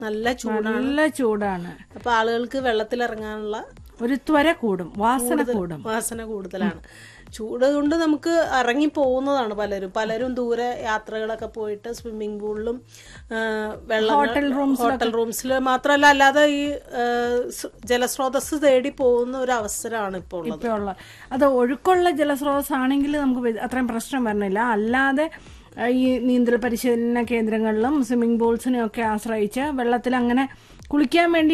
നല്ല ചൂടാണ് നല്ല ചൂടാണ് അപ്പൊ ആളുകൾക്ക് വെള്ളത്തിലിറങ്ങാനുള്ള ഒരു ത്വര കൂടും വാസന കൂടും വാസന കൂടുതലാണ് ചൂട് കൊണ്ട് നമുക്ക് ഇറങ്ങി പോകുന്നതാണ് പലരും പലരും ദൂരെ യാത്രകളൊക്കെ പോയിട്ട് സ്വിമ്മിംഗ് പൂളിലും വെള്ളം ഹോട്ടൽ ഹോട്ടൽ റൂംസിൽ മാത്രമല്ല അല്ലാതെ ഈ ആ, സ് ജലസ്രോതസ് തേടി പോകുന്ന ഒരു അവസരമാണ് ഇപ്പോൾ ഉള്ളത് ഇപ്പൊ ഉള്ള അത് ഒഴുക്കുള്ള ജലസ്രോതസ് ആണെങ്കിൽ നമുക്ക് വെ- അത്രയും പ്രശ്നം വരണില്ല അല്ലാതെ ആ, ഈ നീന്തൽ പരിശീലന കേന്ദ്രങ്ങളിലും സ്വിമ്മിംഗ് പൂൾസിനെയും ഒക്കെ ആശ്രയിച്ച് വെള്ളത്തിൽ അങ്ങനെ കുളിക്കാൻ വേണ്ടി